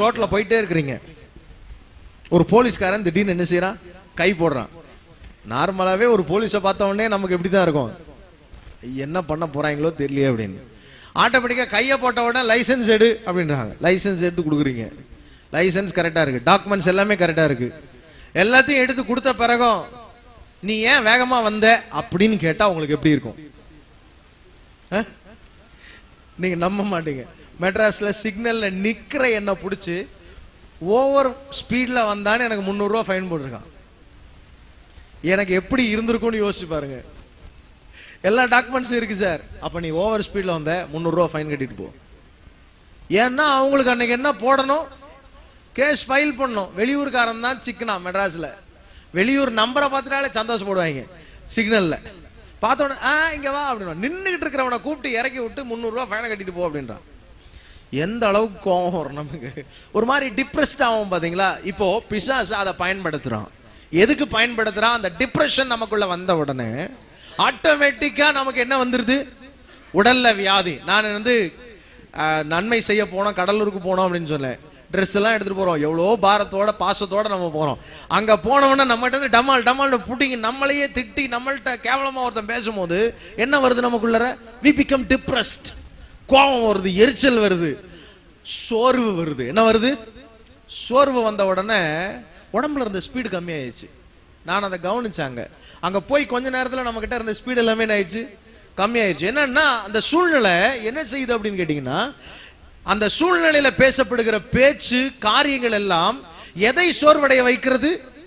ரோட்ல போயிட்டே இருக்கிறீங்க ஒரு போலீஸ்காரன் திடீர்னு என்ன செய்யறான் கை போடுறான் நார்மலாவே ஒரு போலீஸை பார்த்த உடனே நமக்கு எப்படி தான் இருக்கும் என்ன பண்ண போறாங்களோ தெரியலையே அப்படின்னு ஆட்டோமேட்டிக்கா கையை போட்ட உடனே லைசென்ஸ் எடு அப்படின்றாங்க லைசென்ஸ் எடுத்து கொடுக்குறீங்க லைசென்ஸ் கரெக்டா இருக்கு டாக்குமெண்ட்ஸ் எல்லாமே கரெக்டா இருக்கு எல்லாத்தையும் எடுத்து கொடுத்த பிறகும் நீ ஏன் வேகமா வந்த அப்படின்னு கேட்டா உங்களுக்கு எப்படி இருக்கும் அஹ்? நீங்க நம்ப மாட்டீங்க மெட்ராஸ்ல சிக்னல்ல நிக்கிற என்ன புடிச்சு ஓவர் ஸ்பீட்ல வந்தான்னு எனக்கு 300 ரூபாய் ஃபைன் போட்டிருக்கான் எனக்கு எப்படி இருந்திருக்கும்னு யோசிச்சு பாருங்க எல்லா டாக்குமெண்ட்ஸும் இருக்கு சார் அப்ப நீ ஓவர் ஸ்பீட்ல வந்த 300 ரூபாய் ஃபைன் கட்டிட்டு போ ஏன்னா அவங்களுக்கு அன்னைக்கு என்ன போடணும் கேஸ் ஃபைல் பண்ணணும் வெளியூர்காரன் தான் சிக்கனா மெட்ராஸ்ல வெளியூர் நம்பரை பார்த்துட்டாலே சந்தோஷப்படுவாங்க சிக்னல்ல பார்த்த உடனே ஆ இங்க வா அப்படின்னா நின்றுகிட்டு இருக்கிறவனை கூப்பிட்டு இறக்கி விட்டு 300 ரூபாய் ஃபைனை கட்டிட்டு போ அப்படின்றான் எந்த அளவுக்கு கோவம் வரும் நமக்கு ஒரு மாதிரி டிப்ரெஸ்ட் ஆகும் பாத்தீங்களா இப்போ பிசாசு அதை பயன்படுத்துறான் எதுக்கு பயன்படுத்துறான் அந்த டிப்ரெஷன் நமக்குள்ள வந்த உடனே ஆட்டோமேட்டிக்கா நமக்கு என்ன வந்துருது உடல்ல வியாதி நான் வந்து அஹ், நன்மை செய்ய போனோம் கடலூருக்கு போனோம் அப்படின்னு சொன்னேன் ட்ரெஸ் எல்லாம் எடுத்துட்டு போறோம் எவ்வளோ பாரத்தோட பாசத்தோட நம்ம போறோம் அங்க போனவொடனே நம்மகிட்ட இருந்து டமால் டமால் புட்டிங்க நம்மளையே திட்டி நம்மள்ட்ட கேவலமா ஒருத்தன் பேசும்போது என்ன வருது நமக்குள்ளர வி பிகம் டிப்ரெஸ்ட் கோபம் வருது எரிச்சல் வருது சோர்வு வருது என்ன வருது சோர்வு வந்த உடனே உடம்புல இருந்த ஸ்பீடு கம்மியாயிடுச்சு நான் அதை கவனிச்சாங்க அங்க போய் கொஞ்ச நேரத்துல நம்ம கிட்ட இருந்த ஸ்பீடு எல்லாமே என்ன ஆயிடுச்சு கம்மியாயிடுச்சு என்னன்னா அந்த சூழ்நிலை என்ன செய்யுது அப்படின்னு கேட்டீங்கன்னா அந்த சூழ்நிலையில பேசப்படுகிற பேச்சு காரியங்கள் எல்லாம் எதை சோர்வடைய வைக்கிறது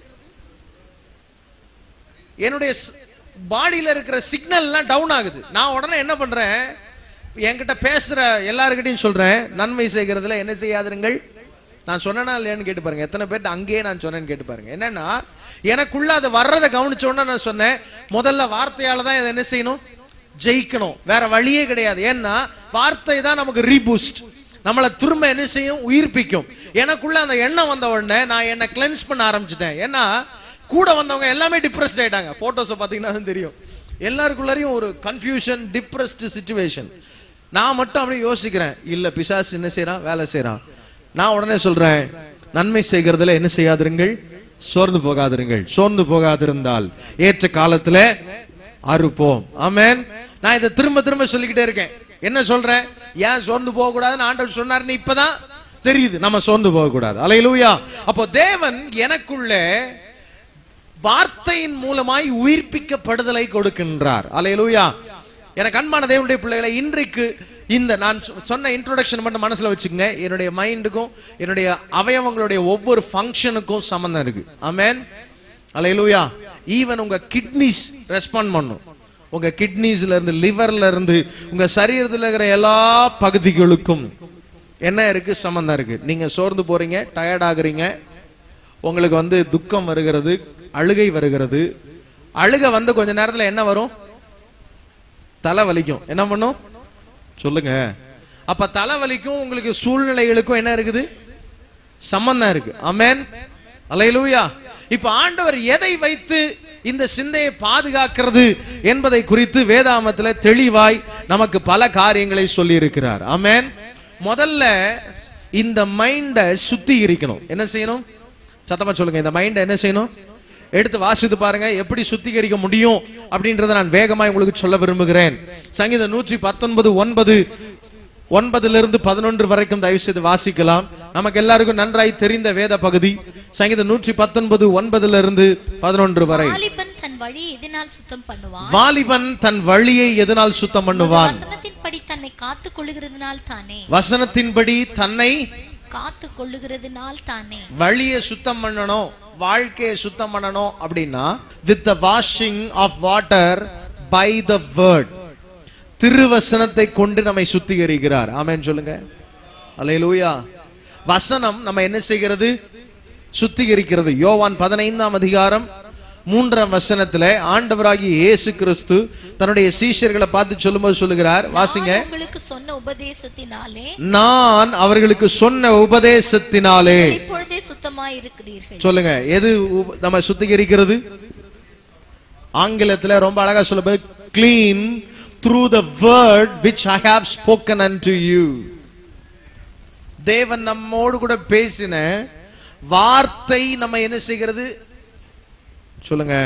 என்னுடைய பாடியில இருக்கிற சிக்னல்லாம் டவுன் ஆகுது நான் உடனே என்ன பண்றேன் என்கிட்ட பேசுற எல்லாருக்கிட்டையும் சொல்றேன் நன்மை செய்கிறதுல என்ன செய்யாதிருங்கள் நான் சொன்னேனா இல்லையான்னு கேட்டு பாருங்க எத்தனை பேர்ட்ட அங்கேயே நான் சொன்னேன்னு கேட்டு பாருங்க என்னன்னா எனக்குள்ள அது வர்றதை கவனிச்ச உடனே நான் சொன்னேன் முதல்ல வார்த்தையால தான் இதை என்ன செய்யணும் ஜெயிக்கணும் வேற வழியே கிடையாது ஏன்னா வார்த்தை தான் நமக்கு ரீபூஸ்ட் நம்மளை திரும்ப என்ன செய்யும் உயிர்ப்பிக்கும் எனக்குள்ள அந்த எண்ணம் வந்த உடனே நான் என்ன கிளென்ஸ் பண்ண ஆரம்பிச்சிட்டேன் ஏன்னா கூட வந்தவங்க எல்லாமே டிப்ரெஸ்ட் ஆயிட்டாங்க போட்டோஸை பார்த்தீங்கன்னா தான் தெரியும் எல்லாருக்குள்ளாரையும் ஒரு கன்ஃபியூஷன் டிப்ரெஸ்ட் சுச்சுவேஷன் நான் மட்டும் அப்படியே யோசிக்கிறேன் இல்ல பிசாசு என்ன செய்றான் வேலை செய்றான் நான் உடனே சொல்றேன் நன்மை செய்கிறதுல என்ன செய்யாதிருங்கள் சோர்ந்து போகாதிருங்கள் சோர்ந்து போகாதிருந்தால் ஏற்ற காலத்துல அறுப்போம் ஆமென் நான் இதை திரும்ப திரும்ப சொல்லிக்கிட்டே இருக்கேன் என்ன சொல்றேன் ஏன் சோர்ந்து போக கூடாதுன்னு ஆண்டவர் சொன்னாருன்னு இப்பதான் தெரியுது நம்ம சோர்ந்து போக கூடாது அலையிலூயா அப்போ தேவன் எனக்குள்ளே வார்த்தையின் மூலமாய் உயிர்ப்பிக்கப்படுதலை கொடுக்கின்றார் அலையலூயா எனக்கு அன்பான தேவனுடைய பிள்ளைகளை இன்றைக்கு இந்த நான் சொ- சொன்ன இன்ட்ரோடக்ஷன் மட்டும் மனசுல வச்சுக்கங்க என்னுடைய மைண்டுக்கும் என்னுடைய அவயவங்களுடைய ஒவ்வொரு ஃபங்க்ஷனுக்கும் சம்பந்தம் இருக்கு ஆமென் அலையலூயா ஈவன் உங்க கிட்னிஸ் ரெஸ்பாண்ட் பண்ணும் உங்க கிட்னிஸ்ல இருந்து லிவர்ல இருந்து உங்க சரீரத்துல இருக்கிற எல்லா பகுதிகளுக்கும் என்ன இருக்கு சம்பந்தம் இருக்கு நீங்க சோர்ந்து போறீங்க டயர்ட் ஆகுறீங்க உங்களுக்கு வந்து துக்கம் வருகிறது அழுகை வருகிறது அழுகை வந்து கொஞ்ச நேரத்துல என்ன வரும் தலை வலிக்கும் என்ன பண்ணும் சொல்லுங்க அப்ப தலை வலிக்கும் உங்களுக்கு சூழ்நிலைகளுக்கும் என்ன இருக்குது சம்பந்தம் இருக்கு அமேன் அலையலூயா இப்ப ஆண்டவர் எதை வைத்து இந்த சிந்தையை பாதுகாக்கிறது என்பதை குறித்து வேதாமத்துல தெளிவாய் நமக்கு பல காரியங்களை சொல்லி இருக்கிறார் ஆமென் முதல்ல இந்த மைண்டை சுத்திகரிக்கணும் என்ன செய்யணும் சத்தமா சொல்லுங்க இந்த மைண்டை என்ன செய்யணும் எடுத்து வாசித்து பாருங்க எப்படி சுத்திகரிக்க முடியும் அப்படின்றத நான் வேகமாய் உங்களுக்கு சொல்ல விரும்புகிறேன் சங்கீதம் நூற்றி பத்தொன்பது ஒன்பது ஒன்பதுல இருந்து பதினொன்று வரைக்கும் தயவு செய்து வாசிக்கலாம் நமக்கு எல்லாருக்கும் நன்றாய் தெரிந்த வேத பகுதி சங்கீதம் நூற்றி பத்தொன்பது ஒன்பதுல இருந்து பதினொன்று வரை வாலிபன் தன் வழி எதனால் சுத்தம் பண்ணுவான் வாலிபன் தன் வழியை எதனால் சுத்தம் பண்ணுவான் வசனத்தின்படி தன்னை காத்து கொள்ளுகிறதுனால் தானே வசனத்தின்படி தன்னை காத்து கொள்ளுகிறதுனால் தானே வழியை சுத்தம் பண்ணணும் வாழ்க்கையை சுத்தம் பண்ணணும் அப்படின்னா with the washing of water by the word திருவசனத்தை கொண்டு நம்மை சுத்திகரிக்கிறார் ஆமென் சொல்லுங்க அல்லேலூயா வசனம் நம்ம என்ன செய்கிறது சுத்திகரிக்கிறது யோவான் பதினைந்தாம் அதிகாரம் மூன்றாம் வசனத்துல ஆண்டவராகிய இயேசு கிறிஸ்து தன்னுடைய சீஷர்களை பார்த்து சொல்லும்போது சொல்லுகிறார் வாசிங்க நான் உங்களுக்கு சொன்ன உபதேசத்தினாலே நான் அவர்களுக்கு சொன்ன உபதேசத்தினாலே இப்பொழுதே சுத்தமாய் இருக்கிறீர்கள் சொல்லுங்க எது உப- நம்ம சுத்திகரிக்கிறது ஆங்கிலத்துல ரொம்ப அழகா சொல்ல clean through the word which I have spoken and to you தேவன் நம்மோடு கூட பேசின வார்த்தை நம்ம என்ன செய்கிறது சொல்லுங்க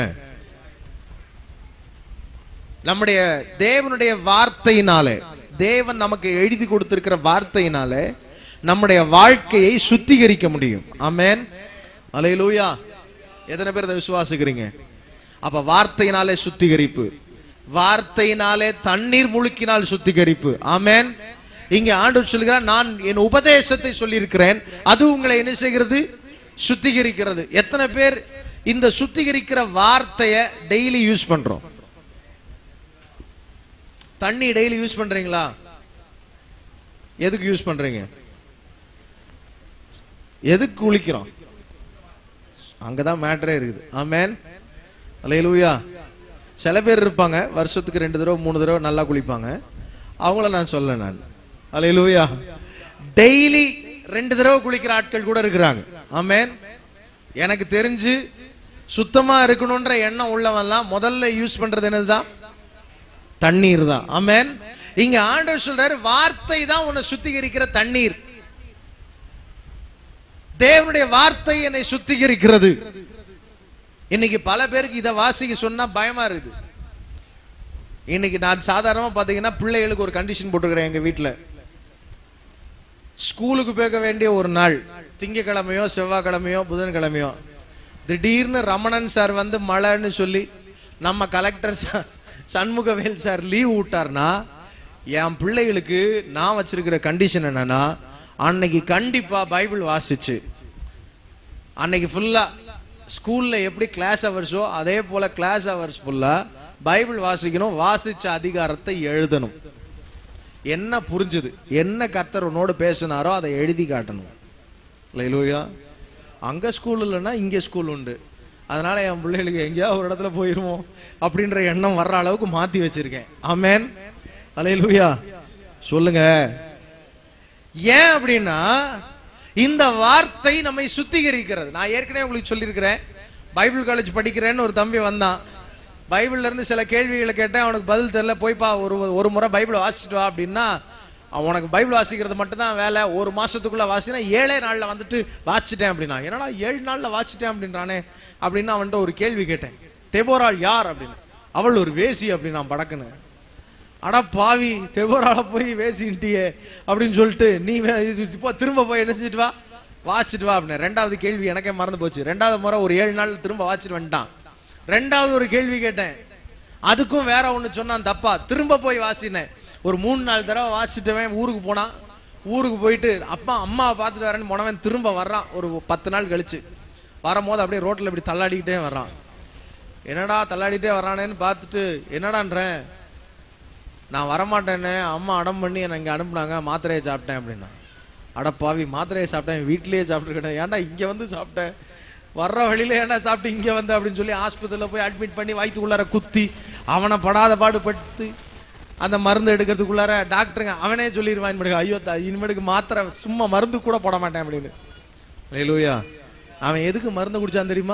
நம்முடைய தேவனுடைய வார்த்தையினாலே தேவன் நமக்கு எழுதி கொடுத்திருக்கிற வார்த்தையினாலே நம்முடைய வாழ்க்கையை சுத்திகரிக்க முடியும் ஆமென் அலையிலூயா எத்தனை பேர் இதை விசுவாசிக்கிறீங்க அப்ப வார்த்தையினாலே சுத்திகரிப்பு வார்த்தையினாலே தண்ணீர் முழுக்கினால் சுத்திகரிப்பு ஆமென் இங்க ஆண்டவர் சொல்கிறார் நான் என் உபதேசத்தை சொல்லியிருக்கிறேன் அது உங்களை என்ன செய்கிறது சுத்திகரிக்கிறது எத்தனை பேர் இந்த சுத்திகரிக்கிற வார்த்தையை டெய்லி யூஸ் பண்றோம் தண்ணி டெய்லி யூஸ் பண்றீங்களா எதுக்கு யூஸ் பண்றீங்க எதுக்கு குளிக்கிறோம் அங்கதான் மேட்டரே இருக்குது ஆமேன் அலையலூயா சில பேர் இருப்பாங்க வருஷத்துக்கு ரெண்டு தடவை மூணு தடவை நல்லா குளிப்பாங்க அவங்கள நான் சொல்ல நான் அலையலூயா டெய்லி ரெண்டு தடவை குளிக்கிற ஆட்கள் கூட இருக்கிறாங்க ஆமேன் எனக்கு தெரிஞ்சு சுத்தமா இருக்கணும்ன்ற எண்ணம் உள்ளவன்லாம் முதல்ல யூஸ் பண்றது என்னதுதான் தண்ணீர் தான் ஆமென் இங்க ஆண்டவர் சொல்றாரு வார்த்தை தான் உன்னை சுத்திகரிக்கிற தண்ணீர் தேவனுடைய வார்த்தை என்னை சுத்திகரிக்கிறது இன்னைக்கு பல பேருக்கு இதை வாசிக்க சொன்னா பயமா இருக்குது இன்னைக்கு நான் சாதாரணமா பாத்தீங்கன்னா பிள்ளைகளுக்கு ஒரு கண்டிஷன் போட்டுக்கிறேன் எங்க வீட்டுல ஸ்கூலுக்கு போக வேண்டிய ஒரு நாள் திங்கக்கிழமையோ செவ்வாய்க்கிழமையோ புதன்கிழமையோ திடீர்னு ரமணன் சார் வந்து மழைன்னு சொல்லி நம்ம கலெக்டர் ச- சண்முகவேல் சார் லீவ் விட்டார்னா என் பிள்ளைகளுக்கு நான் வச்சிருக்கிற கண்டிஷன் என்னன்னா அன்னைக்கு கண்டிப்பா பைபிள் வாசிச்சு அன்னைக்கு ஃபுல்லா ஸ்கூல்ல எப்படி கிளாஸ் ஹவர்ஸோ அதே போல கிளாஸ் ஹவர்ஸ் ஃபுல்லா பைபிள் வாசிக்கணும் வாசிச்ச அதிகாரத்தை எழுதணும் என்ன புரிஞ்சுது என்ன கர்த்தர் உன்னோடு பேசினாரோ அதை எழுதி காட்டணும் லைலூயா அங்க ஸ்கூல் இல்லைன்னா இங்க ஸ்கூல் உண்டு அதனால என் பிள்ளைகளுக்கு எங்கேயாவது ஒரு இடத்துல போயிருவோம் அப்படின்ற எண்ணம் வர்ற அளவுக்கு மாத்தி வச்சிருக்கேன் ஆமென் அலையலூயா சொல்லுங்க ஏன் அப்படின்னா இந்த வார்த்தை நம்மை சுத்திகரிக்கிறது நான் ஏற்கனவே உங்களுக்கு சொல்லியிருக்கிறேன் பைபிள் காலேஜ் படிக்கிறேன்னு ஒரு தம்பி வந்தான் பைபிள்ல இருந்து சில கேள்விகளை கேட்டேன் அவனுக்கு பதில் தெரியல போய்ப்பா ஒரு ஒரு முறை பைபிளை வாசிச்சுட்டு வா அப்படின்னா அவன் உனக்கு பைபிள் வாசிக்கிறது மட்டும்தான் வேலை ஒரு மாசத்துக்குள்ள வாசினா ஏழே நாள்ல வந்துட்டு வாசிச்சிட்டேன் அப்படின்னா என்னடா ஏழு நாள்ல வாசிச்சிட்டேன் அப்படின்றானே அப்படின்னு அவன்கிட்ட ஒரு கேள்வி கேட்டேன் தெபோராள் யார் அப்படின்னு அவள் ஒரு வேசி அப்படின்னு நான் படக்குன்னு அட பாவி தெபோரால போய் வேசின்ட்டியே அப்படின்னு சொல்லிட்டு நீ வே- இது இப்போ திரும்ப போய் என்ன செஞ்சுட்டு வா வாசிச்சுட்டு வா அப்படின்னு ரெண்டாவது கேள்வி எனக்கே மறந்து போச்சு ரெண்டாவது முறை ஒரு ஏழு நாள் திரும்ப வாசிட்டு வந்துட்டான் ரெண்டாவது ஒரு கேள்வி கேட்டேன் அதுக்கும் வேற ஒண்ணு சொன்னான் தப்பா திரும்ப போய் வாசினேன் ஒரு மூணு நாலு தடவை வாசிட்டவன் ஊருக்கு போனான் ஊருக்கு போயிட்டு அப்பா அம்மாவை பார்த்துட்டு வரேன்னு போனவன் திரும்ப வர்றான் ஒரு பத்து நாள் கழிச்சு வரும்போது அப்படியே ரோட்ல இப்படி தள்ளாடிக்கிட்டே வர்றான் என்னடா தள்ளாடிட்டே வர்றானேன்னு பார்த்துட்டு என்னடான்றேன் நான் வரமாட்டேன்னு அம்மா அடம் பண்ணி என்னை இங்கே அனுப்புனாங்க மாத்திரையை சாப்பிட்டேன் அப்படின்னா அட பாவி மாத்திரையை சாப்பிட்டேன் வீட்டிலேயே சாப்பிட்டுருக்கேன் ஏன்டா இங்கே வந்து சாப்பிட்டேன் வர்ற வழியில ஏன்டா சாப்பிட்டு இங்கே வந்து அப்படின்னு சொல்லி ஆஸ்பத்திரியில் போய் அட்மிட் பண்ணி வயிற்றுக்குள்ளார குத்தி அவனை படாத பாடுபடுத்து அந்த மருந்து எடுக்கிறதுக்குள்ளார டாக்டருங்க அவனே சொல்லிடுவான் இனிமேட்டுக்கு ஐயோ த- இனிமேட்டுக்கு மாத்திரை சும்மா மருந்து கூட போட மாட்டேன் அப்படின்னு லேலூயா அவன் எதுக்கு மருந்து குடிச்சான் தெரியுமா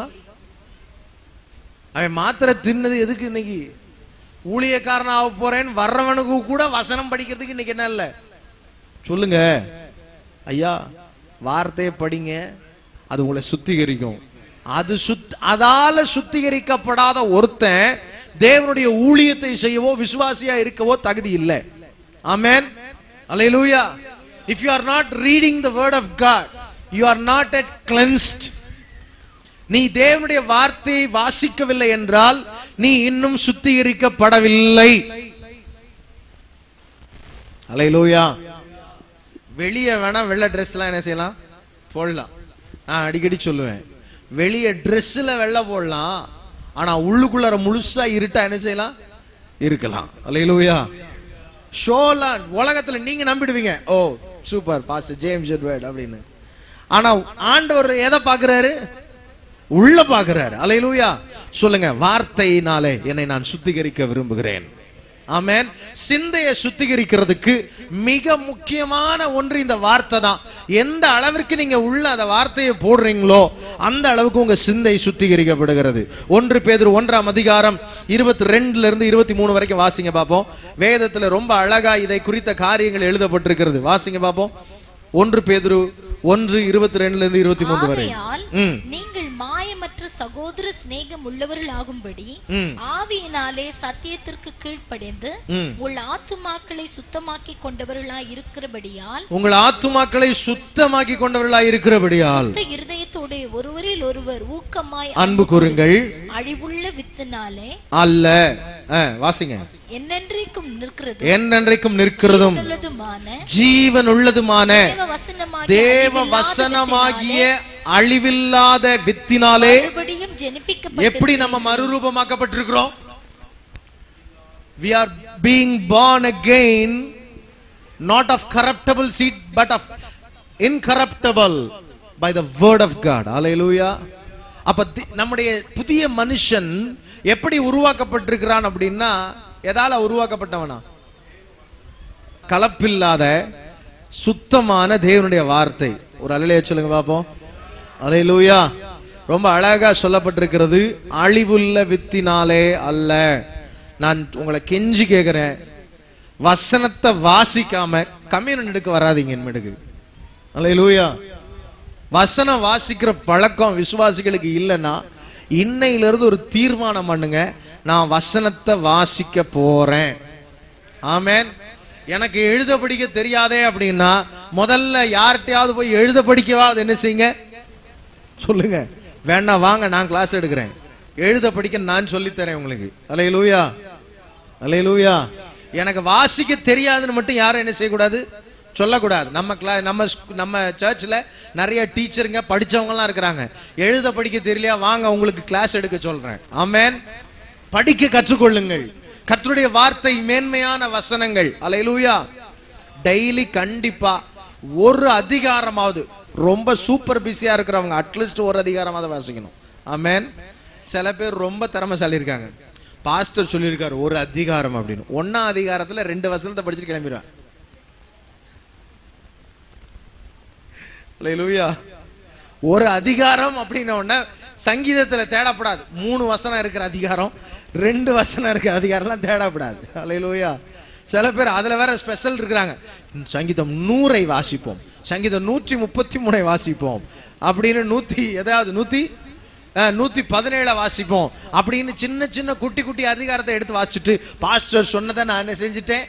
அவன் மாத்திரை தின்னது எதுக்கு இன்னைக்கு ஊழியக்காரன் ஆக போறேன்னு வர்றவனுக்கு கூட வசனம் படிக்கிறதுக்கு இன்னைக்கு என்ன இல்ல சொல்லுங்க ஐயா வார்த்தையை படிங்க அது உங்களை சுத்திகரிக்கும் அது சுத் அதால சுத்திகரிக்கப்படாத ஒருத்தன் தேவனுடைய ஊழியத்தை செய்யவோ விசுவாசியா இருக்கவோ தகுதி இல்லை ஆமென் அல்லேலூயா if you are not reading the word of God you are not at cleansed நீ தேவனுடைய வார்த்தையை வாசிக்கவில்லை என்றால் நீ இன்னும் சுத்திகரிக்கப்படவில்லை அலையிலூயா வெளியே வேணா வெள்ளை ட்ரெஸ் எல்லாம் என்ன செய்யலாம் போடலாம் நான் அடிக்கடி சொல்லுவேன் வெளியே ட்ரெஸ்ல வெள்ளை போடலாம் ஆனா உள்ளுக்குள்ளார முழுசா இருட்டா என்ன செய்யலாம் இருக்கலாம் அலையிலூயா ஷோலாம் உலகத்துல நீங்க நம்பிடுவீங்க ஓ சூப்பர் பாஸ்டர் ஜேம்ஸ் எட்வர்ட் அப்படின்னு ஆனா ஆண்டவர் எதை பாக்குறாரு உள்ள பாக்குறாரு அலையிலூயா சொல்லுங்க வார்த்தையினாலே என்னை நான் சுத்திகரிக்க விரும்புகிறேன் ஆமென் சிந்தையை சுத்திகரிக்கிறதுக்கு மிக முக்கியமான ஒன்று இந்த வார்த்தை தான் எந்த அளவிற்கு நீங்க உள்ள அந்த வார்த்தையை போடுறீங்களோ அந்த அளவுக்கு உங்க சிந்தை சுத்திகரிக்கப்படுகிறது ஒன்று பேதுரு ஒன்றாம் அதிகாரம் இருபத்தி ரெண்டுல இருந்து இருபத்தி மூணு வரைக்கும் வாசிங்க பார்ப்போம் வேதத்துல ரொம்ப அழகா இதை குறித்த காரியங்கள் எழுதப்பட்டிருக்கிறது வாசிங்க பார்ப்போம் ஒன்று பேதுரு ஒன்று இருபத்தி ரெண்டுல இருந்து இருபத்தி மூன்று வரை ஆகையால் ம் நீங்கள் மாயமற்ற சகோதர சிநேகம் உள்ளவர்களாகும்படி ம் ஆவியினாலே சத்தியத்திற்கு கீழ்ப்படிந்து ம் உங்கள் ஆத்துமாக்களை சுத்தமாக்கி கொண்டவர்களாய் இருக்கிறபடியால் உங்கள் ஆத்துமாக்களை சுத்தமாக்கி கொண்டவர்களாய் இருக்கிறபடியால் சுத்த இருதயத்தோடு ஒருவரில் ஒருவர் ஊக்கமாய் அன்பு கூறுங்கள் அழிவுள்ள வித்தினாலே அல்ல ஆ, வாசிங்க என்னென்றைக்கும் நிற்கிறது என்றென்றைக்கும் நிற்கிறதும் உள்ளதுமான ஜீவன் உள்ளதுமான தேவ வசனமாகிய தேவ அழிவில்லாத வசனமாகிய அழிவில்லாத வித்தினாலே மறுபடியும் ஜெனிப்பிக்கப்பட்ட எப்படி நம்ம மறுரூபமாக்கப்பட்டிருக்கிறோம் we are being born again not of corruptible seed but of incorruptible by the word of god hallelujah அப்ப தி- நம்முடைய புதிய மனுஷன் எப்படி உருவாக்கப்பட்டிருக்கிறான் அப்படின்னா எதால உருவாக்கப்பட்டவனா கலப்பில்லாத சுத்தமான தேவனுடைய வார்த்தை ஒரு அலையிலே சொல்லுங்க பாப்போம் அலையிலூயா ரொம்ப அழகா சொல்லப்பட்டிருக்கிறது அழிவுள்ள வித்தினாலே அல்ல நான் உங்களை கெஞ்சி கேக்குறேன் வசனத்தை வாசிக்காம கம்யூனன் எடுக்க வராதீங்க என்மெடுக்கு அலையிலூயா வசனம் வாசிக்கிற பழக்கம் விசுவாசிகளுக்கு இல்லைன்னா இன்னையில இருந்து ஒரு தீர்மானம் பண்ணுங்க நான் வசனத்தை வாசிக்க போறேன் ஆமென் எனக்கு எழுத படிக்க தெரியாதே அப்படின்னா முதல்ல யார்கிட்டயாவது போய் எழுத படிக்கவா அது என்ன செய்யுங்க சொல்லுங்க வேணா வாங்க நான் கிளாஸ் எடுக்கிறேன் எழுத படிக்க நான் சொல்லித் தரேன் உங்களுக்கு அலையலூயா அலையலூயா எனக்கு வாசிக்க தெரியாதுன்னு மட்டும் யாரும் என்ன செய்யக்கூடாது சொல்லக்கூடாது நம்ம கிளா நம்ம ஸ்கூ- நம்ம சர்ச்சில் நிறைய டீச்சருங்க படிச்சவங்கலாம் இருக்கிறாங்க எழுத படிக்க தெரியலையா வாங்க உங்களுக்கு கிளாஸ் எடுக்க சொல்றேன் ஆமென் படிக்க கற்றுக்கொள்ளுங்கள் கர்த்தருடைய வார்த்தை மேன்மையான வசனங்கள் அலையலூயா டெய்லி கண்டிப்பா ஒரு அதிகாரமாவது ரொம்ப சூப்பர் பிஸியா இருக்கிறவங்க அட்லீஸ்ட் ஒரு அதிகாரமாவது வாசிக்கணும் ஆமென் சில பேர் ரொம்ப திறமைசாலி இருக்காங்க பாஸ்டர் சொல்லியிருக்காரு ஒரு அதிகாரம் அப்படின்னு ஒன்னா அதிகாரத்துல ரெண்டு வசனத்தை படிச்சுட்டு கிளம்பிடுவேன் அல்லேலூயா ஒரு அதிகாரம் அப்படின்ன உடனே சங்கீதத்துல தேடப்படாது மூணு வசனம் இருக்கிற அதிகாரம் ரெண்டு வசனம் இருக்கிற அதிகாரம்லாம் தேடப்படாது அல்லேலூயா சில பேர் அதுல வேற ஸ்பெஷல் இருக்கிறாங்க சங்கீதம் நூறை வாசிப்போம் சங்கீதம் நூற்றி முப்பத்தி மூணை வாசிப்போம் அப்படின்னு நூத்தி எதாவது நூத்தி அஹ், நூத்தி பதினேழை வாசிப்போம் அப்படின்னு சின்ன சின்ன குட்டி குட்டி அதிகாரத்தை எடுத்து வாசிச்சுட்டு பாஸ்டர் சொன்னதை நான் என்ன செஞ்சுட்டேன்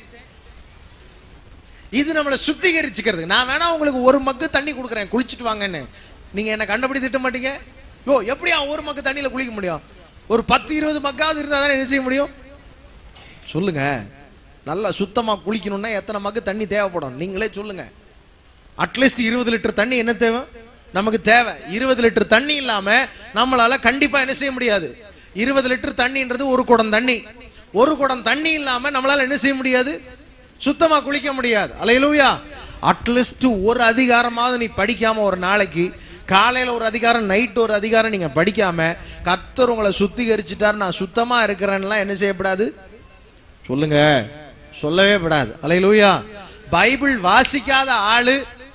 இது நம்மளை சுத்திகரிச்சுக்கிறது நான் வேணா உங்களுக்கு ஒரு மக்கு தண்ணி கொடுக்குறேன் குளிச்சுட்டு வாங்கன்னு நீங்க என்ன கண்டபடி திட்ட மாட்டீங்க யோ எப்படியா ஒரு மக்கு தண்ணியில குளிக்க முடியும் ஒரு பத்து இருபது மக்காவது இருந்தா தானே என்ன செய்ய முடியும் சொல்லுங்க நல்லா சுத்தமா குளிக்கணும்னா எத்தனை மக்கு தண்ணி தேவைப்படும் நீங்களே சொல்லுங்க அட்லீஸ்ட் இருபது லிட்டர் தண்ணி என்ன தேவை நமக்கு தேவை இருபது லிட்டர் தண்ணி இல்லாம நம்மளால கண்டிப்பா என்ன செய்ய முடியாது இருபது லிட்டர் தண்ணின்றது ஒரு குடம் தண்ணி ஒரு குடம் தண்ணி இல்லாம நம்மளால என்ன செய்ய முடியாது சுத்தமா குளிக்க முடியாது அலையிலூயா அட்லீஸ்ட் ஒரு அதிகாரமாவது நீ படிக்காம ஒரு நாளைக்கு காலையில ஒரு அதிகாரம் நைட் ஒரு அதிகாரம் நீங்க படிக்காம கர்த்தர் உங்களை சுத்திகரிச்சுட்டார் நான் சுத்தமா இருக்கிறேன்லாம் என்ன செய்யப்படாது சொல்லுங்க சொல்லவே படாது அலையிலூயா பைபிள் வாசிக்காத ஆளு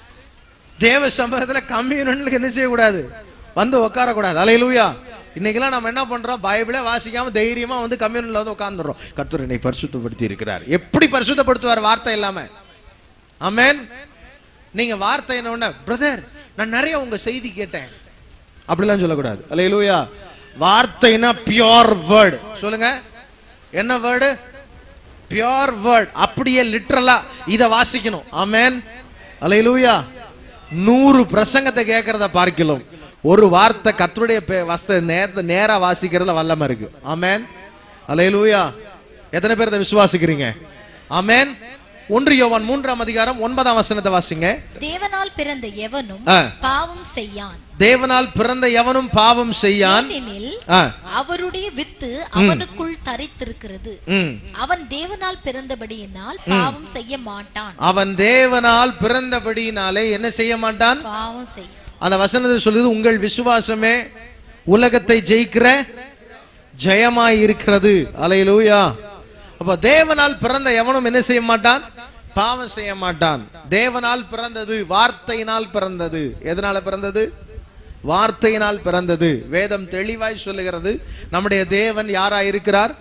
தேவ சமூகத்துல கம்யூனலுக்கு என்ன செய்யக்கூடாது வந்து உட்காரக்கூடாது அலையிலூயா இன்னைக்கெல்லாம் நம்ம என்ன பண்றோம் பைபிளே வாசிக்காம தைரியமா வந்து கம்யூனல்ல வந்து உட்கார்ந்துடுறோம் கர்த்தர் என்னை பரிசுத்தப்படுத்தி இருக்கிறார் எப்படி பரிசுத்தப்படுத்துவார் வார்த்தை இல்லாம ஆமென் நீங்க வார்த்தை என்ன ஒண்ணு பிரதர் நான் நிறைய உங்க செய்தி கேட்டேன் அப்படிலாம் சொல்லக்கூடாது அலையிலூயா வார்த்தைனா பியோர் வேர்டு சொல்லுங்க என்ன வேர்டு பியோர் வேர்ட் அப்படியே லிட்ரலா இத வாசிக்கணும் ஆமென் அலையிலூயா நூறு பிரசங்கத்தை கேட்கறத பார்க்கலாம் ஒரு வார்த்தை கர்த்தருடைய பே- வஸ்த நேரத்தை நேரா வாசிக்கிறதுல வல்லமை இருக்கு ஆமென் அலையிலூயா எத்தனை பேர் இதை விசுவாசிக்கிறீங்க ஆமென் ஒன்று யோவான் மூன்றாம் அதிகாரம் ஒன்பதாம் வசனத்தை வாசிங்க தேவனால் பிறந்த எவனும் ஆ. பாவம் செய்யான் தேவனால் பிறந்த எவனும் பாவம் செய்யான் ஏனெனில் ஆ, அவருடைய வித்து அவனுக்குள் தரித்திருக்கிறது ம். அவன் தேவனால் பிறந்தபடியினால் பாவம் செய்ய மாட்டான் அவன் தேவனால் பிறந்தபடியினாலே என்ன செய்ய மாட்டான் பாவம் செய்ய அந்த வசனத்தை சொல்லுது உங்கள் விசுவாசமே உலகத்தை ஜெயிக்கிற ஜெயமாய் இருக்கிறது அலையிலூயா அப்ப தேவனால் பிறந்த எவனும் என்ன செய்ய மாட்டான் பாவம் செய்ய மாட்டான் தேவனால் பிறந்தது வார்த்தையினால் பிறந்தது எதனால பிறந்தது வார்த்தையினால் பிறந்தது வேதம் தெளிவாய் சொல்லுகிறது நம்முடைய தேவன் யாராய் இருக்கிறார்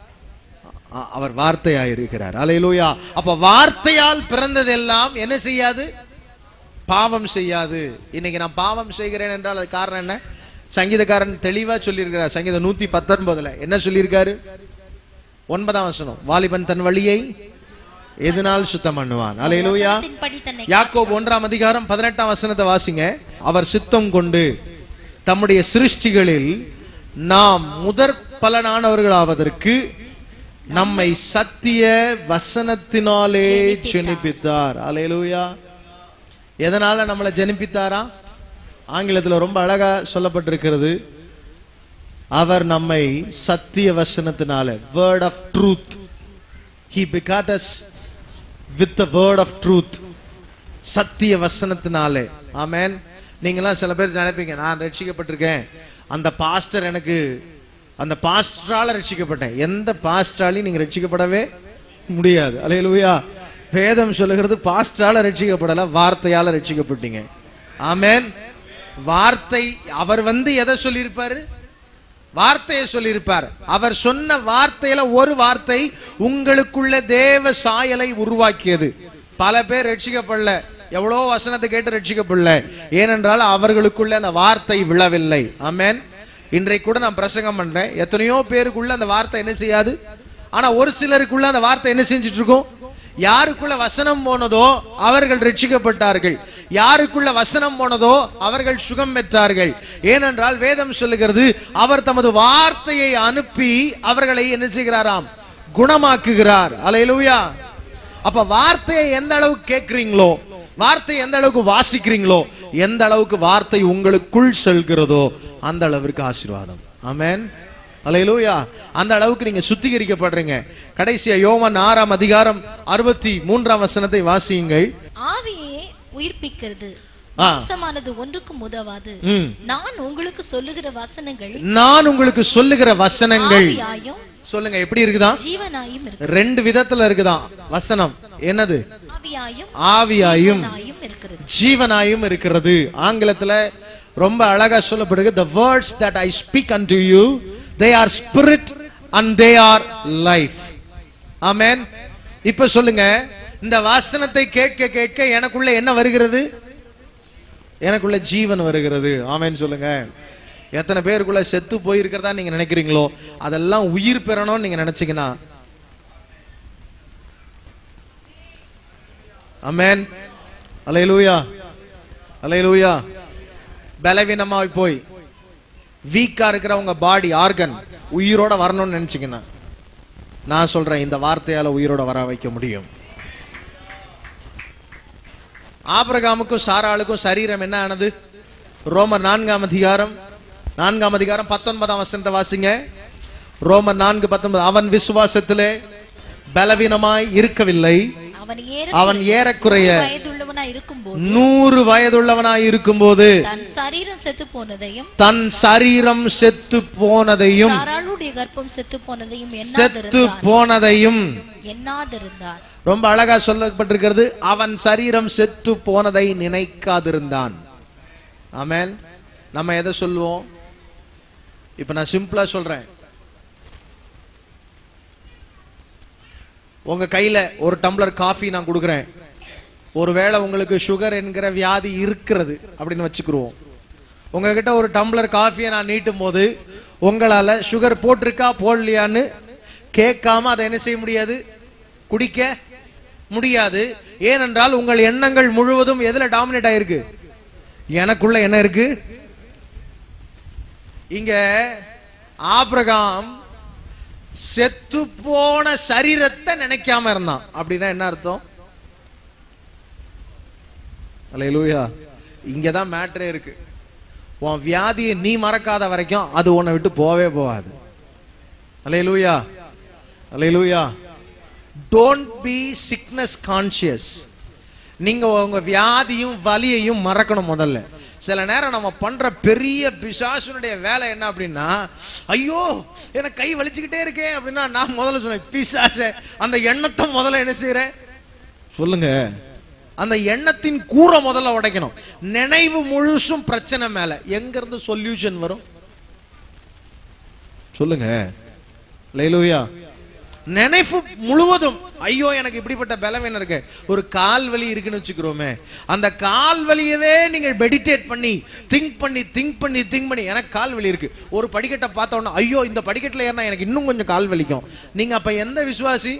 அ- அவர் வார்த்தையாய் இருக்கிறார் அலையிலூயா அப்ப வார்த்தையால் பிறந்ததெல்லாம் என்ன செய்யாது பாவம் செய்யாது இன்னைக்கு நான் பாவம் செய்கிறேன் என்றால் அது காரணம் என்ன சங்கீதக்காரன் தெளிவா சொல்லியிருக்கிறார் சங்கீதம் நூத்தி பத்தொன்பதுல என்ன சொல்லியிருக்காரு ஒன்பதாம் வசனம் வாலிபன் தன் வழியை எதனால் சுத்தம் பண்ணுவான் அலையிலூயா வசனத்தின்படி தன்னை யாக்கோப் ஒன்றாம் அதிகாரம் பதினெட்டாம் வசனத்தை வாசிங்க அவர் சித்தம் கொண்டு தம்முடைய சிருஷ்டிகளில் நாம் முதற் பலனானவர்களாவதற்கு நம்மை சத்திய வசனத்தினாலே ஜெனிப்பித்தார். ஜெனிப்பித்தார் அலையலூயா எதனால நம்மளை ஜெனிப்பித்தாரா ஆங்கிலத்துல ரொம்ப அழகா சொல்லப்பட்டிருக்கிறது அவர் நம்மை சத்திய வசனத்தினால word of truth he begot us with the word of truth சத்திய வசனத்தினாலே ஆமென் நீங்களாம் சில பேர் நினைப்பீங்க நான் ரட்சிக்கப்பட்டிருக்கேன் அந்த பாஸ்டர் எனக்கு அந்த பாஸ்டரால ரட்சிக்கப்பட்டேன் எந்த பாஸ்டராலையும் நீங்க ரட்சிக்கப்படவே முடியாது அல்லேலூயா வேதம் சொல்லுகிறது பாஸ்டரால ரட்சிக்கப்படல வார்த்தையால ரட்சிக்கப்பட்டீங்க ஆமென் வார்த்தை அவர் வந்து எதை சொல்லியிருப்பாரு வார்த்தையை சொல்லியிருப்பார் அவர் சொன்ன வார்த்தையில ஒரு வார்த்தை உங்களுக்குள்ள தேவ சாயலை உருவாக்கியது பல பேர் ரட்சிக்கப்படல எவ்வளோ வசனத்தை கேட்டு ரட்சிக்கப்படல ஏனென்றால் அவர்களுக்குள்ள அந்த வார்த்தை விழவில்லை ஆமென் இன்றைக்கு கூட நான் பிரசங்கம் பண்றேன் எத்தனையோ பேருக்குள்ள அந்த வார்த்தை என்ன செய்யாது ஆனா ஒரு சிலருக்குள்ள அந்த வார்த்தை என்ன செஞ்சுட்டு இருக்கும் யாருக்குள்ள வசனம் போனதோ அவர்கள் ரட்சிக்கப்பட்டார்கள் யாருக்குள்ள வசனம் போனதோ அவர்கள் சுகம் பெற்றார்கள் ஏனென்றால் வேதம் சொல்லுகிறது அவர் தமது வார்த்தையை அனுப்பி அவர்களை என்ன செய்கிறாராம் குணமாக்குகிறார் அலையிலுயா அப்ப வார்த்தையை எந்த அளவுக்கு கேட்கிறீங்களோ வார்த்தையை எந்த அளவுக்கு வாசிக்கிறீங்களோ எந்த அளவுக்கு வார்த்தை உங்களுக்குள் செல்கிறதோ அந்த அளவிற்கு ஆசீர்வாதம் ஆமென் அலையிலூயா அந்த அளவுக்கு நீங்க சுத்திகரிக்கப்படுறீங்க கடைசியா யோவான் ஆறாம் அதிகாரம் அறுபத்தி மூன்றாம் வசனத்தை வாசியுங்கள் ஆவியே உயிர்ப்பிக்கிறது ஆ. மாம்சமானது ஒன்றுக்கும் உதவாது ம். நான் உங்களுக்கு சொல்லுகிற வசனங்கள் நான் உங்களுக்கு சொல்லுகிற வசனங்கள் ஆவியாயும் சொல்லுங்க எப்படி இருக்குதா ஜீவனாயும் இருக்கு ரெண்டு விதத்துல இருக்குதாம் வசனம் என்னது ஆவியாயும் ஆவியாயும் ஜீவனாயும் இருக்கிறது ஜீவனாயும் இருக்கிறது ஆங்கிலத்துல ரொம்ப அழகா சொல்லப்படுது the words that i speak unto you they are spirit and they are life ஆமென் இப்ப சொல்லுங்க இந்த வசனத்தை கேட்க கேட்க எனக்குள்ள என்ன வருகிறது எனக்குள்ள ஜீவன் வருகிறது ஆமென் சொல்லுங்க எத்தனை பேருக்குள்ள செத்து போயிருக்கிறதா நீங்க நினைக்கிறீங்களோ அதெல்லாம் உயிர் பெறணும்னு நீங்க நினைச்சீங்கன்னா அமேன் அலையலூயா அலையலூயா பலவீனமாய் போய் வீக்கா இருக்கிற உங்க பாடி ஆர்கன் உயிரோட வரணும்னு நினைச்சீங்கன்னா நான் சொல்றேன் இந்த வார்த்தையால உயிரோட வர வைக்க முடியும் ஆபிரகாமுக்கும் சாராளுக்கும் சரீரம் என்ன ஆனது ரோமர் நான்காம் அதிகாரம் நான்காம் அதிகாரம் பத்தொன்பதாம் வசனத்தை வாசிங்க ரோமர் நான்கு பத்தொன்பது அவன் விசுவாசத்திலே பலவீனமாய் இருக்கவில்லை அவன் ஏற அவன் ஏறக்குறைய வயதுள்ளவனா இருக்கும்போது நூறு வயதுள்ளவனாய் இருக்கும்போது தன் சரீரம் செத்து போனதையும் தன் சரீரம் செத்து போனதையும் சாராளுடைய கர்ப்பம் செத்து போனதையும் செத்து எண்ணாதிருந்தான் போனதையும் எண்ணாதிருந்தான் ரொம்ப அழகா சொல்லப்பட்டிருக்கிறது அவன் சரீரம் செத்து போனதை நினைக்காதிருந்தான் ஆமென் நம்ம எதை சொல்லுவோம் இப்ப நான் சிம்பிளா சொல்றேன் உங்க கையில ஒரு டம்ளர் காஃபி நான் கொடுக்குறேன் ஒருவேளை உங்களுக்கு சுகர் என்கிற வியாதி இருக்கிறது அப்படின்னு வச்சுக்கிருவோம் உங்ககிட்ட ஒரு டம்ளர் காஃபியை நான் நீட்டும் போது உங்களால சுகர் போட்டிருக்கா போடலையான்னு கேட்காம அதை என்ன செய்ய முடியாது குடிக்க முடியாது ஏனென்றால் உங்கள் எண்ணங்கள் முழுவதும் எதுல டாமினேட் ஆயிருக்கு எனக்குள்ள என்ன இருக்கு இங்க ஆபிரகாம் செத்து போன சரீரத்தை நினைக்காம இருந்தான் அப்படின்னா என்ன அர்த்தம் அல்லேலூயா இங்க தான் மேட்ரே இருக்கு உன் வியாதியை நீ மறக்காத வரைக்கும் அது உன்னை விட்டு போவே போகாது அல்லேலூயா அல்லேலூயா டோன்ட் பி சிக்னஸ் கான்சியஸ் நீங்க உங்க வியாதியும் வலியையும் மறக்கணும் முதல்ல சில நேரம் நம்ம பண்ற பெரிய பிசாசுனுடைய வேலை என்ன அப்படின்னா ஐயோ எனக்கு கை வலிச்சுக்கிட்டே இருக்கேன் அப்படின்னா நான் முதல்ல சொன்னேன் பிசாச அந்த எண்ணத்தை முதல்ல என்ன செய்யறேன் சொல்லுங்க அந்த எண்ணத்தின் கூரை முதல்ல உடைக்கணும் நினைவு முழுசும் பிரச்சனை மேல எங்க இருந்து சொல்யூஷன் வரும் சொல்லுங்க லைலூயா நினைப்பு முழுவதும் ஐயோ எனக்கு இப்படிப்பட்ட பலவீனம் இருக்கு ஒரு கால் வலி இருக்குன்னு வச்சுக்கிறோமே அந்த கால் வலியவே நீங்க மெடிடேட் பண்ணி திங்க் பண்ணி திங்க் பண்ணி திங்க் பண்ணி எனக்கு கால் வலி இருக்கு ஒரு படிக்கட்டை பார்த்த உடனே ஐயோ இந்த படிக்கட்டுல ஏறினா எனக்கு இன்னும் கொஞ்சம் கால் வலிக்கும் நீங்க அப்ப எந்த விசுவாசி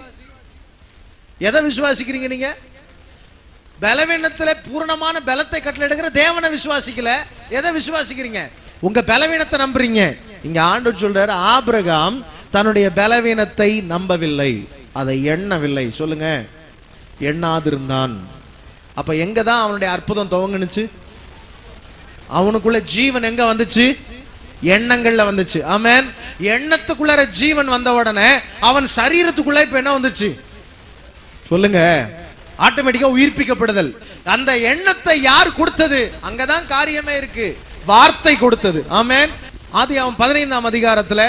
எதை விசுவாசிக்கிறீங்க நீங்க பலவீனத்துல பூரணமான பலத்தை கட்டளையிடுகிற தேவனை விசுவாசிக்கல எதை விசுவாசிக்கிறீங்க உங்க பலவீனத்தை நம்புறீங்க இங்க ஆண்டவர் சொல்றாரு ஆபிரகாம் தன்னுடைய பலவீனத்தை நம்பவில்லை அதை எண்ணவில்லை சொல்லுங்க எண்ணாதிருந்தான் அப்ப எங்க தான் அவனுடைய அற்புதம் துவங்குனுச்சு அவனுக்குள்ள ஜீவன் எங்க வந்துச்சு எண்ணங்கள்ல வந்துச்சு ஆமென் எண்ணத்துக்குள்ளார ஜீவன் வந்த உடனே அவன் சரீரத்துக்குள்ள இப்ப என்ன வந்துச்சு சொல்லுங்க ஆட்டோமேட்டிக்கா உயிர்ப்பிக்கப்படுதல் அந்த எண்ணத்தை யார் கொடுத்தது அங்கதான் காரியமே இருக்கு வார்த்தை கொடுத்தது ஆமென் ஆதி அவன் பதினைந்தாம் அதிகாரத்துல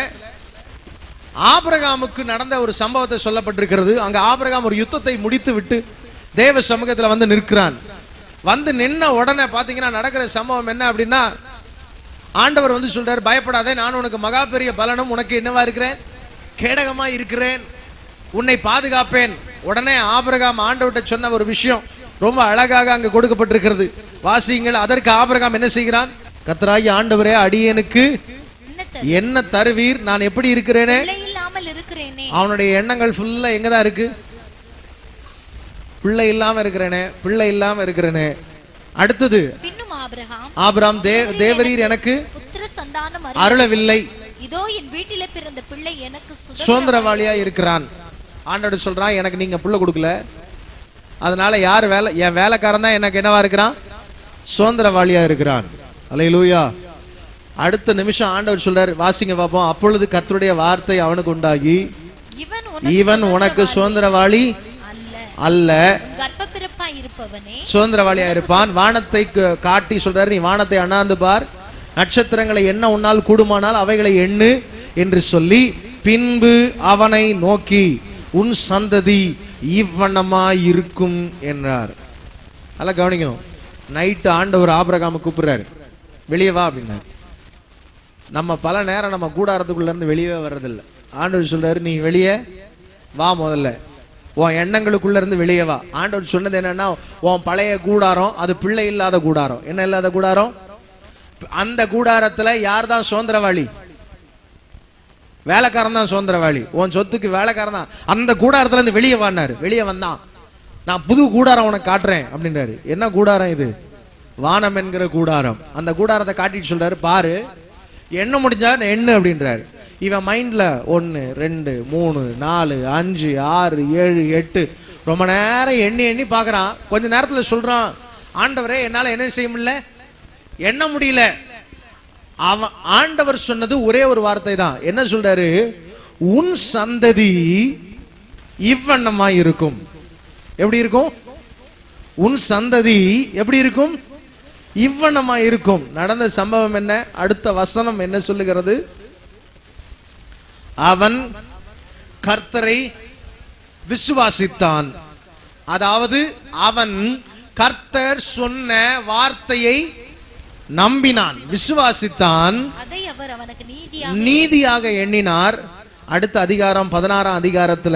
ஆபிரகாமுக்கு நடந்த ஒரு சம்பவத்தை சொல்லப்பட்டிருக்கிறது அங்க ஆபிரகாம் ஒரு யுத்தத்தை முடித்து விட்டு தேவ சமூகத்துல வந்து நிற்கிறான் வந்து நின்ன உடனே பாத்தீங்கன்னா நடக்கிற சம்பவம் என்ன அப்படின்னா ஆண்டவர் வந்து சொல்றாரு பயப்படாதே நான் உனக்கு மகா பெரிய பலனும் உனக்கு என்னவா இருக்கிறேன் கேடகமா இருக்கிறேன் உன்னை பாதுகாப்பேன் உடனே ஆபிரகாம் ஆண்டவர்கிட்ட சொன்ன ஒரு விஷயம் ரொம்ப அழகாக அங்க கொடுக்கப்பட்டிருக்கிறது வாசியுங்கள் அதற்கு ஆபிரகாம் என்ன செய்கிறான் கத்தராகி ஆண்டவரே அடியனுக்கு என்ன தரு- என்ன தருவீர் நான் எப்படி இருக்கிறேனே பிள்ளை இல்லாமல் இருக்கிறேனே அவனுடைய எண்ணங்கள் ஃபுல்லா எங்க தான் இருக்கு பிள்ளை இல்லாம இருக்கிறேனே பிள்ளை இல்லாம இருக்கிறேனே அடுத்தது பின்னும் ஆபிரகாம் ஆபிராம் தே தேவரீர் எனக்கு புத்திர சந்தானம் அருள். அருளவில்லை இதோ என் வீட்டிலே பிறந்த பிள்ளை எனக்கு சுதந்திரம் சுதந்திரவாளியா இருக்கிறான் ஆண்டவர் சொல்றான் எனக்கு நீங்க புள்ள கொடுக்கல அதனால யார் வேலை என் வேலைக்காரன் தான் எனக்கு என்னவா இருக்கிறான் சுதந்திரவாளியா இருக்கிறான் அலையிலூயா அடுத்த நிமிஷம் ஆண்டவர் சொல்றாரு வாசிங்க பாப்போம் அப்பொழுது கர்த்தருடைய வார்த்தை அவனுக்கு உண்டாகி இவன் உனக்கு இவன் உனக்கு சுதந்திரவாளி அல்ல அல்ல உன் கர்ப்பப்பிறப்பாய் இருப்பவனே சுதந்திரவாளியா இருப்பான் வானத்தை க- காட்டி சொல்றாரு நீ வானத்தை அண்ணாந்து பார் நட்சத்திரங்களை என்ன உன்னால் கூடுமானால் அவைகளை எண்ணு என்று சொல்லி பின்பு அவனை நோக்கி உன் சந்ததி இவ்வண்ணமா இருக்கும் என்றார் நல்லா கவனிக்கணும் நைட்டு ஆண்டவர் ஆபிரகாம கூப்பிடுறாரு வெளியே வா அப்படின்னாரு நம்ம பல நேரம் நம்ம கூடாரத்துக்குள்ள இருந்து வெளியே வர்றதில்ல ஆண்டவர் சொல்றாரு நீ வெளியே வா முதல்ல உன் எண்ணங்களுக்குள்ள இருந்து வெளியே வா ஆண்டவர் சொன்னது என்னன்னா உன் பழைய கூடாரம் அது பிள்ளை இல்லாத கூடாரம் என்ன இல்லாத கூடாரம் அந்த கூடாரத்துல யார் தான் சுதந்திரவாளி வேலைக்காரன் தான் சுதந்திரவாளி உன் சொத்துக்கு வேலைக்காரன் தான் அந்த கூடாரத்துல இருந்து வெளியே வானாரு வெளியே வந்தான் நான் புது கூடாரம் உனக்கு காட்டுறேன் அப்படின்றாரு என்ன கூடாரம் இது வானம் என்கிற கூடாரம் அந்த கூடாரத்தை காட்டிட்டு சொல்றாரு பாரு எண்ண முடிஞ்சா நான் எண்ணு அப்படின்றாரு இவன் மைண்ட்ல ஒன்னு ரெண்டு மூணு நாலு அஞ்சு ஆறு ஏழு எட்டு ரொம்ப நேரம் எண்ணி எண்ணி பார்க்கறான் கொஞ்ச நேரத்துல சொல்றான் ஆண்டவரே என்னால என்ன செய்ய முடியல எண்ண முடியல அவன் ஆண்டவர் சொன்னது ஒரே ஒரு வார்த்தை தான் என்ன சொல்றாரு உன் சந்ததி இவ்வண்ணமா இருக்கும் எப்படி இருக்கும் உன் சந்ததி எப்படி இருக்கும் இவ்வண்ணமா இருக்கும் நடந்த சம்பவம் என்ன அடுத்த வசனம் என்ன சொல்லுகிறது அவன் கர்த்தரை விசுவாசித்தான் அதாவது அவன் கர்த்தர் சொன்ன வார்த்தையை நம்பினான் விசுவாசித்தான் அதை அவர் அவனுக்கு நீதியா நீதியாக எண்ணினார் அடுத்த அதிகாரம் பதினாறாம் அதிகாரத்துல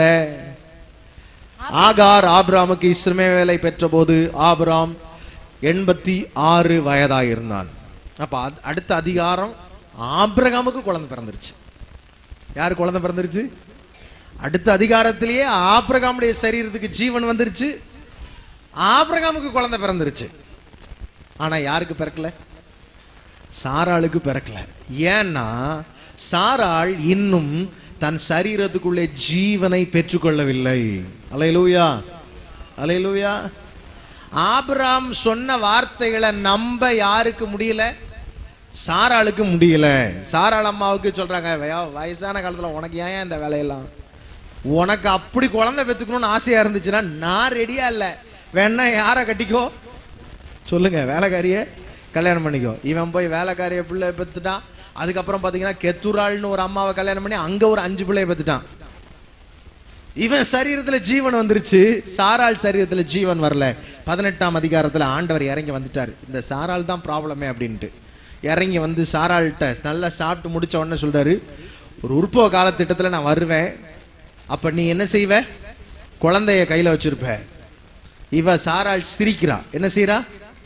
ஆகார் ஆபிராமுக்கு இஸ்ரமேவேலை பெற்றபோது ஆபிராம் எண்பத்தி ஆறு வயதாயிருந்தான் அப்ப அத்- அடுத்த அதிகாரம் ஆபிரகாமுக்கு குழந்தை பிறந்துருச்சு யார் குழந்தை பிறந்துருச்சு அடுத்த அதிகாரத்திலேயே ஆபிரகாமுடைய சரீரத்துக்கு ஜீவன் வந்துருச்சு ஆபிரகாமுக்கு குழந்தை பிறந்துருச்சு ஆனா யாருக்கு பிறக்கல சாராளுக்கு பிறக்கல ஏன்னா சாராள் இன்னும் தன் சரீரத்துக்குள்ளே ஜீவனை பெற்றுக்கொள்ளவில்லை அலையலூயா அலையலூயா ஆபிராம் சொன்ன வார்த்தைகளை நம்ப யாருக்கு முடியல சாராளுக்கு முடியல சாராள் அம்மாவுக்கு சொல்றாங்க "வய- வயசான காலத்துல உனக்கு ஏன் இந்த வேலையெல்லாம் உனக்கு அப்படி குழந்தை பெத்துக்கணும்னு ஆசையா இருந்துச்சுன்னா நான் ரெடியா இல்ல வேணா யாரை கட்டிக்கோ சொல்லுங்க வேலைக்காரிய கல்யாணம் பண்ணிக்கோ இவன் போய் வேலைக்காரிய பிள்ளை பெத்துட்டான் அதுக்கப்புறம் பாத்தீங்கன்னா கெத்துராள்னு ஒரு அம்மாவை கல்யாணம் பண்ணி அங்க ஒரு அஞ்சு பிள்ளைய பெத்துட்டான் இவன் சரீரத்துல ஜீவன் வந்துருச்சு சாராள் சரீரத்துல ஜீவன் வரல பதினெட்டாம் அதிகாரத்துல ஆண்டவர் இறங்கி வந்துட்டாரு இந்த சாராள் தான் ப்ராப்ளமே அப்படின்ட்டு இறங்கி வந்து சாராள்கிட்ட நல்லா சாப்பிட்டு முடிச்ச உடனே சொல்றாரு ஒரு உற்பவ காலத்திட்டத்துல நான் வருவேன் அப்ப நீ என்ன செய்வ குழந்தைய கையில வச்சிருப்ப இவ சாராள் சிரிக்கிறா என்ன செய்றா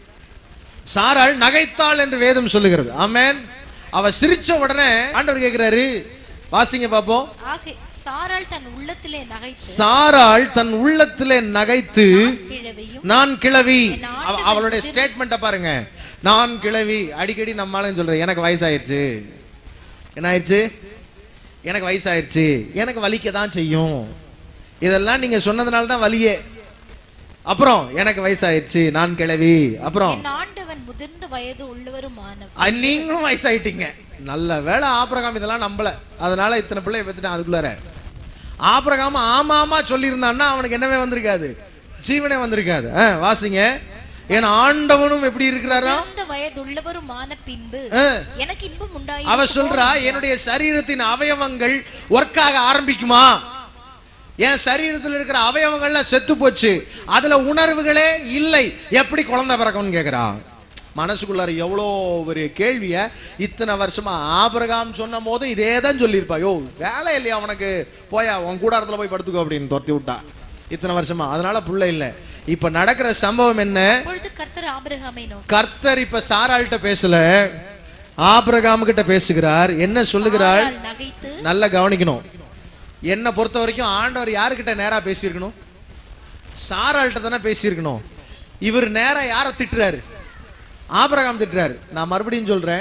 சாராள் நகைத்தாள் என்று வேதம் சொல்லுகிறது ஆமென் அவ சிரிச்ச உடனே ஆண்டவர் கேக்குறாரு வாசிங்க பாப்போம் ஆக சாராள் தன் உள்ளத்திலே நகைத்து சாராள் தன் உள்ளத்திலே நகைத்து கிழவையும் நான் கிழவி என் அவ- ஆண்டவன் அவளுடைய ஸ்டேட்மெண்ட்டை பாருங்க நான் கிழவி அடிக்கடி நம்மளால சொல்றது எனக்கு வயசாயிருச்சு என்ன ஆயிடுச்சு எனக்கு வயசாயிருச்சு எனக்கு வலிக்க தான் செய்யும் இதெல்லாம் நீங்க சொன்னதுனால தான் வலியே அப்புறம் எனக்கு வயசாயிருச்சு நான் கிழவி அப்புறம் என் ஆண்டவன் முதிர்ந்த வயது உள்ளவருமானவர் அஹ், நீங்களும் வயசாயிட்டீங்க நல்ல வேளை ஆபிரகாம் இதெல்லாம் நம்பல அதனால இத்தனை பிள்ளைய பெற்றுட்டான் அதுக்குள்ளார ஆபிரகாம் ஆமா ஆமா சொல்லியிருந்தான்னா அவனுக்கு என்னவே வந்திருக்காது ஜீவனே வந்திருக்காது அஹ், வாசிங்க ஏன்னா ஆண்டவனும் எப்படி இருக்கிறாரா முதிர்ந்த வயது உள்ளவருமான பின்பு அஹ், எனக்கு இன்பம் உண்டாயி அவ சொல்றா என்னுடைய சரீரத்தின் அவயவங்கள் ஒர்க் ஆக ஆரம்பிக்குமா என் சரீரத்தில் இருக்கிற அவயவங்கள்லாம் செத்து போச்சு அதுல உணர்வுகளே இல்லை எப்படி குழந்தை பிறக்கும்னு கேக்குறா மனசுக்குள்ளார எவ்வளோ ஒரு கேள்விய இத்தனை வருஷமா ஆபிரகாம் சொன்ன போது இதே தான் சொல்லியிருப்பா யோ வேலை இல்லையா அவனுக்கு போயா உன் கூடாரத்துல போய் படுத்துக்கோ அப்படின்னு துரத்தி விட்டா இத்தனை வருஷமா அதனால புள்ள இல்ல இப்ப நடக்கிற சம்பவம் என்ன அப்பொழுது கர்த்தர் ஆபிரகாமை நோக்கி கர்த்தர் இப்ப சாராள்கிட்ட பேசல ஆபிரகாம் கிட்ட பேசுகிறார் என்ன சொல்லுகிறாள் சாராள் நகைத்து நல்லா கவனிக்கணும் என்னை பொறுத்த வரைக்கும் ஆண்டவர் யாருக்கிட்ட நேரா பேசியிருக்கணும் சாராள்கிட்ட தானே பேசியிருக்கணும் இவர் நேரா யாரை திட்டுறாரு ஆபிரகாம் திட்டுறாரு நான் மறுபடியும் சொல்றேன்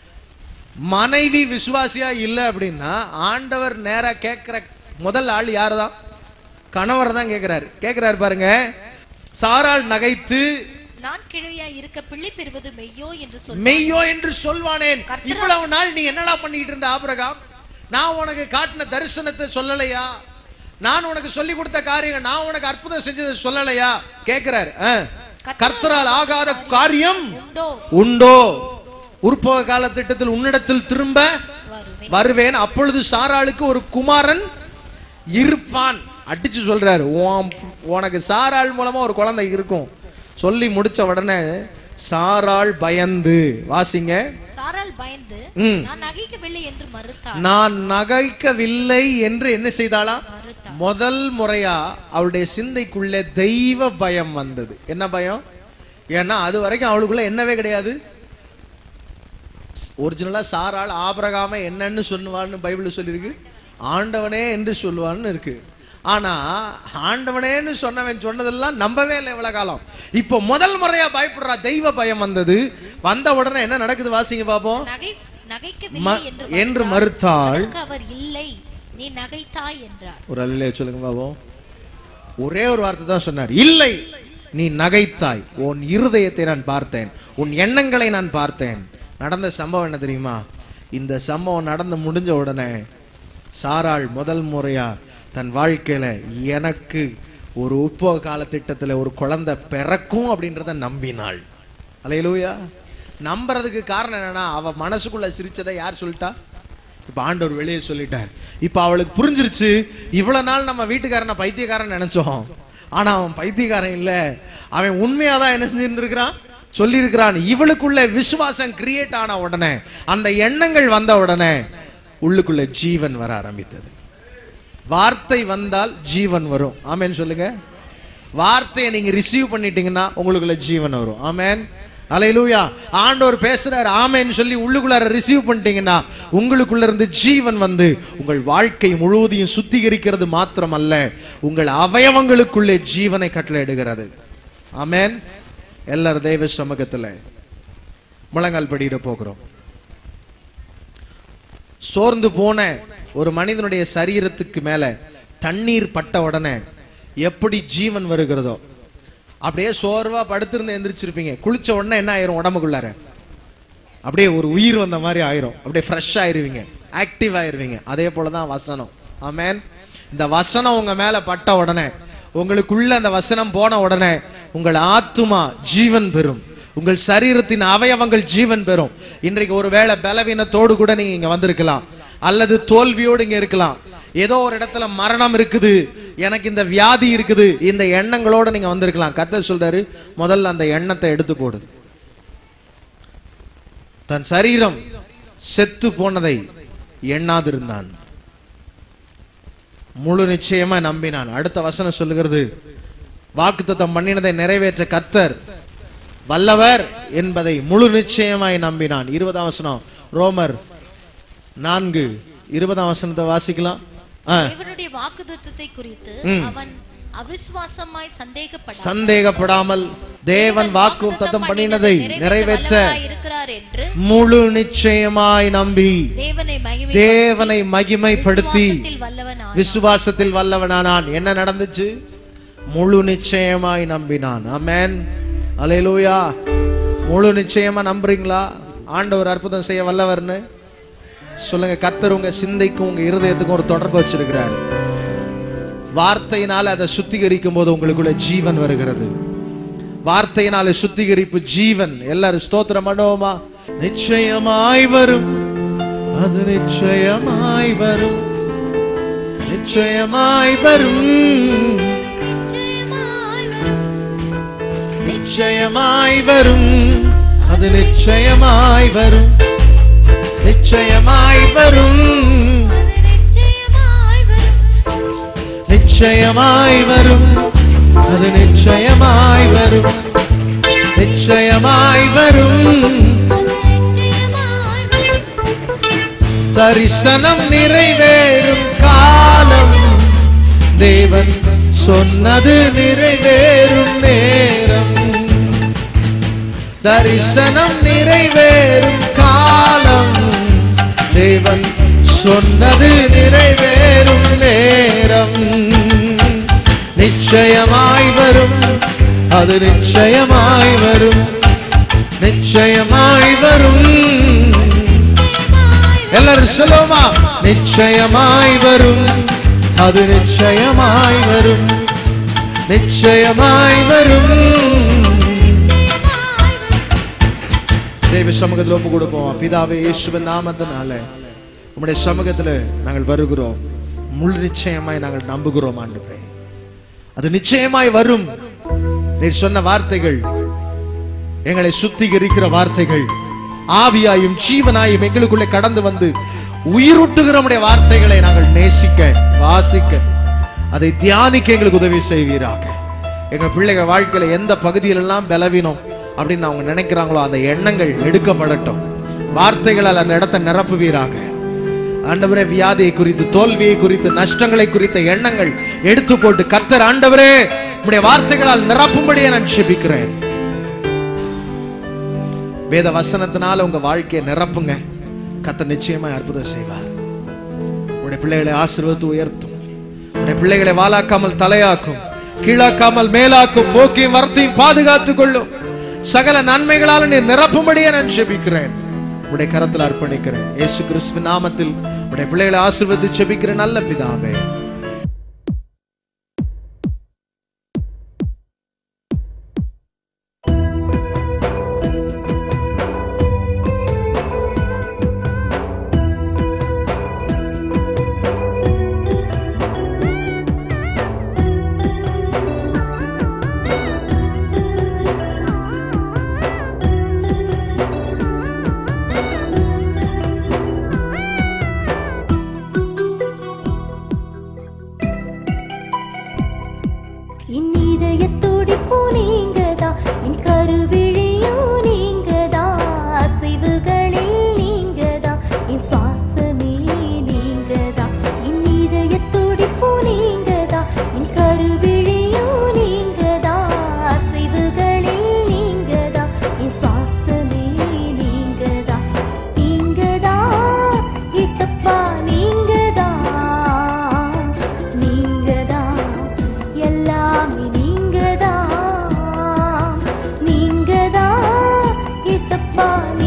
மனைவி விசுவாசியா இல்லை அப்படின்னா ஆண்டவர் நேரா கேட்கிற முதல் ஆள் யாரு தான் கணவர் தான் கேட்கிறாரு கேட்கிறாரு பாருங்க சாராள் நகைத்து நான் கிழவியா இருக்க பிள்ளை பெறுவது மெய்யோ என்று சொல் மெய்யோ என்று சொல்வானேன் கர்த்தரா- இவ்வளவு நாள் நீ என்னடா பண்ணிட்டு இருந்த ஆபிரகாம் நான் உனக்கு காட்டின தரிசனத்தை சொல்லலையா நான் உனக்கு சொல்லி கொடுத்த காரியம் நான் உனக்கு அற்புதம் செஞ்சதை சொல்லலையா கேக்குறாரு ஆ. கர்த்தரால் ஆகாத காரியம் உண்டோ உண்டோ உற்பவ கால திட்டத்தில் உன்னிடத்தில் திரும்ப வருவேன் வருவேன் அப்பொழுது சாராளுக்கு ஒரு குமாரன் இருப்பான் அடிச்சு சொல்றாரு உன்- உனக்கு சாராள் மூலமா ஒரு குழந்தை இருக்கும் சொல்லி முடிச்ச உடனே சாராள் பயந்து வாசிங்க சாராள் பயந்து ம். நான் நகைக்கவில்லை என்று மறுத்தாள் நான் நகைக்கவில்லை என்று என்ன செய்தாளா மறுத்தாள் முதல் முறையா அவளுடைய சிந்தைக்குள்ளே தெய்வ பயம் வந்தது என்ன பயம் ஏன்னா அது வரைக்கும் அவளுக்குள்ள என்னவே கிடையாது ஒரிஜினலா சாராள் ஆபிரகாம என்னன்னு சொல்லுவான்னு பைபிள் சொல்லியிருக்கு ஆண்டவனே என்று சொல்லுவான்னு இருக்கு ஆனா ஆண்டவனேன்னு சொன்னவன் சொன்னதெல்லாம் நம்பவே இல்லை இவ்வளவு காலம் இப்போ முதல் முறையா பயப்படுறா தெய்வ பயம் வந்தது வந்த உடனே என்ன நடக்குது வாசிங்க பாப்போம் நகை நகைக்கவில்லை ம- என்று என்று மறுத்தாள். மறுத்தாள் அதற்கு அவர் இல்லை நீ நகைத்தாய் என்றார் ஒரு அல்லையே சொல்லுங்க பாபம் ஒரே ஒரு வார்த்தை தான் சொன்னார் இல்லை நீ நகைத்தாய் உன் இருதயத்தை நான் பார்த்தேன் உன் எண்ணங்களை நான் பார்த்தேன் நடந்த சம்பவம் என்ன தெரியுமா இந்த சம்பவம் நடந்து முடிஞ்ச உடனே சாராள் முதல் முறையா தன் வாழ்க்கையில எனக்கு ஒரு உற்பவ கால திட்டத்துல ஒரு குழந்தை பிறக்கும் அப்படின்றத நம்பினாள் அலையலூயா நம்புறதுக்கு காரணம் என்னன்னா அவ மனசுக்குள்ள சிரிச்சதை யார் சொல்லிட்டா இப்ப ஆண்டவர் வெளியே சொல்லிட்டார் இப்ப அவளுக்கு புரிஞ்சிருச்சு இவ்வளவு நாள் நம்ம வீட்டுக்காரனை பைத்தியக்காரன் நினைச்சோம் ஆனா அவன் பைத்தியக்காரன் இல்ல அவன் உண்மையாதான் என்ன செஞ்சிருந்திருக்கிறான் சொல்லியிருக்கிறான் இவளுக்குள்ள விசுவாசம் கிரியேட் ஆன உடனே அந்த எண்ணங்கள் வந்த உடனே உள்ளுக்குள்ள ஜீவன் வர ஆரம்பித்தது வார்த்தை வந்தால் ஜீவன் வரும் ஆமென் சொல்லுங்க வார்த்தையை நீங்க ரிசீவ் பண்ணிட்டீங்கன்னா உங்களுக்குள்ள ஜீவன் வரும் ஆமென் அலையிலூயா ஆண்டவர் பேசுறாரு ஆமென்னு சொல்லி உள்ளுக்குள்ளார ரிசீவ் பண்ணிட்டீங்கன்னா உங்களுக்குள்ள இருந்து ஜீவன் வந்து உங்கள் வாழ்க்கை முழுவதையும் சுத்திகரிக்கிறது மாத்திரமல்ல உங்கள் அவயவங்களுக்குள்ளே ஜீவனை கட்டளையிடுகிறது ஆமென் எல்லாரும் தெய்வ சமூகத்துல முழங்கால் படியிட போகிறோம் சோர்ந்து போன ஒரு மனிதனுடைய சரீரத்துக்கு மேல தண்ணீர் பட்ட உடனே எப்படி ஜீவன் வருகிறதோ அப்படியே சோர்வா படுத்திருந்து எந்திரிச்சிருப்பீங்க குளிச்ச உடனே என்ன ஆயிரும் உடம்புக்குள்ளார அப்படியே ஒரு உயிர் வந்த மாதிரி ஆயிரும் அப்படியே ஃப்ரெஷ் ஆயிருவீங்க ஆக்டிவ் ஆயிருவீங்க அதே போலதான் வசனம் ஆமென் இந்த வசனம் உங்க மேல பட்ட உடனே உங்களுக்குள்ள அந்த வசனம் போன உடனே உங்கள் ஆத்துமா ஜீவன் பெறும் உங்கள் சரீரத்தின் அவயவங்கள் ஜீவன் பெறும் இன்றைக்கு ஒருவேளை பலவீனத்தோடு கூட நீங்க இங்க வந்திருக்கலாம் அல்லது தோல்வியோடு இங்க இருக்கலாம் ஏதோ ஒரு இடத்துல மரணம் இருக்குது எனக்கு இந்த வியாதி இருக்குது இந்த எண்ணங்களோட நீங்க வந்திருக்கலாம் கர்த்தர் சொல்றாரு முதல்ல அந்த எண்ணத்தை எடுத்து போடு தன் சரீரம் செத்து போனதை எண்ணாதிருந்தான் முழு நிச்சயமா நம்பினான் அடுத்த வசனம் சொல்லுகிறது வாக்குத்தத்தம் பண்ணினதை நிறைவேற்ற கர்த்தர் வல்லவர் என்பதை முழு நிச்சயமாய் நம்பினான் இருபதாம் வசனம் ரோமர் நான்கு இருபதாம் வசனத்தை வாசிக்கலாம் ஆ, தேவனுடைய வாக்குத்தத்தத்தை குறித்து அவன் அவிசுவாசமாய் சந்தேகப்பட சந்தேகப்படாமல் தேவன் வாக்கு தத்தம் பண்ணினதை நிறைவேற்ற இருக்கிறார் என்று முழு நிச்சயமாய் நம்பி தேவனை மகிமை தேவனை மகிமைப்படுத்தி விசுவாசத்தில் வல்லவனாய் விசுவாசத்தில் வல்லவனானான் என்ன நடந்துச்சு முழு நிச்சயமாய் நம்பினான் ஆமென் அலையலூயா முழு நிச்சயமா நம்புறீங்களா ஆண்டவர் அற்புதம் செய்ய வல்லவர்னு சொல்லுங்க கர்த்தர் உங்க சிந்தைக்கும் உங்க இருதயத்துக்கும் ஒரு தொடர்பு வச்சிருக்கிறார் வார்த்தையினால அதை சுத்திகரிக்கும் போது உங்களுக்குள்ள ஜீவன் வருகிறது வார்த்தையினால சுத்திகரிப்பு ஜீவன் எல்லாரும் ஸ்தோத்திரம் பண்ணுவோமா நிச்சயமாய் வரும் அது நிச்சயமாய் வரும் நிச்சயமாய் வரும் நிச்சயமாய் வரும் அது நிச்சயமாய் வரும் நிச்சயமாய் வரும் நிச்சயமாய் வரும் அது நிச்சயமாய் வரும் நிச்சயமாய் வரும் தரிசனம் நிறைவேறும் காலம் தேவன் சொன்னது நிறைவேறும் நேரம் தரிசனம் நிறைவேறும் காலம் தேவன் சொன்னது நிறைவேறும் நேரம் நிச்சயமாய் வரும் அது நிச்சயமாய் வரும் நிச்சயமாய் வரும் எல்லாரும் சொல்லுவோமா நிச்சயமாய் வரும் அது நிச்சயமாய் வரும் நிச்சயமாய் வரும் தேவ சமூகத்தில் ஒப்பு கொடுப்போம் பிதாவே இயேசுவின் நாமத்தினால உம்முடைய சமூகத்துல நாங்கள் வருகிறோம் முழு நிச்சயமாய் நாங்கள் நம்புகிறோம் ஆண்டவரே அது நிச்சயமாய் வரும் நீர் சொன்ன வார்த்தைகள் எங்களை சுத்திகரிக்கிற வார்த்தைகள் ஆவியாயும் ஜீவனாயும் எங்களுக்குள்ளே கடந்து வந்து உயிரூட்டுகிற உம்முடைய வார்த்தைகளை நாங்கள் நேசிக்க வாசிக்க அதை தியானிக்க எங்களுக்கு உதவி செய்வீராக எங்க பிள்ளைங்க வாழ்க்கையில எந்த பகுதியிலெல்லாம் பலவீனம் அப்படின்னு அவங்க நினைக்கிறாங்களோ அந்த எண்ணங்கள் எடுக்கப்படட்டும் வார்த்தைகளால் அந்த இடத்தை நிரப்புவீராக ஆண்டவரே வியாதியை குறித்து தோல்வியை குறித்து நஷ்டங்களை குறித்த எண்ணங்கள் எடுத்து போட்டு கர்த்தர் ஆண்டவரே உம்முடைய வார்த்தைகளால் நிரப்பும்படியே நான் செபிக்கிறேன் வேத வசனத்தினால உங்க வாழ்க்கையை நிரப்புங்க கர்த்தர் நிச்சயமா அற்புதம் செய்வார் உடைய பிள்ளைகளை ஆசீர்வதித்து உயர்த்தும் உடைய பிள்ளைகளை வாலாக்காமல் தலையாக்கும் கீழாக்காமல் மேலாக்கும் போக்கையும் வரத்தையும் பாதுகாத்துக் கொள்ளும் சகல நன்மைகளால் நீர் நிரப்பும்படியே நான் செபிக்கிறேன் உடைய கரத்தில் அர்ப்பணிக்கிறேன் இயேசு கிறிஸ்து நாமத்தில் உடைய பிள்ளைகளை ஆசீர்வதித்து செபிக்கிற நல்ல பிதாவே என் இதய துடிப்பு நீங்கதான் என் கருவிழியும் நீங்கதான் அசைவுகளில் நீங்கதான் என் சுவாசமே நீங்கதான் என் இதய துடிப்பு நீங்கதான் என் கருவிழியும் நீங்கதான் அசைவுகளில் நீங்கதான் என் சுவாசமே நீங்கதான் நீங்கதான் இசப்பா நீங்கதான் நீங்கதான் எல்லாமே நீங்கதான் நீங்கதான் இசப்பா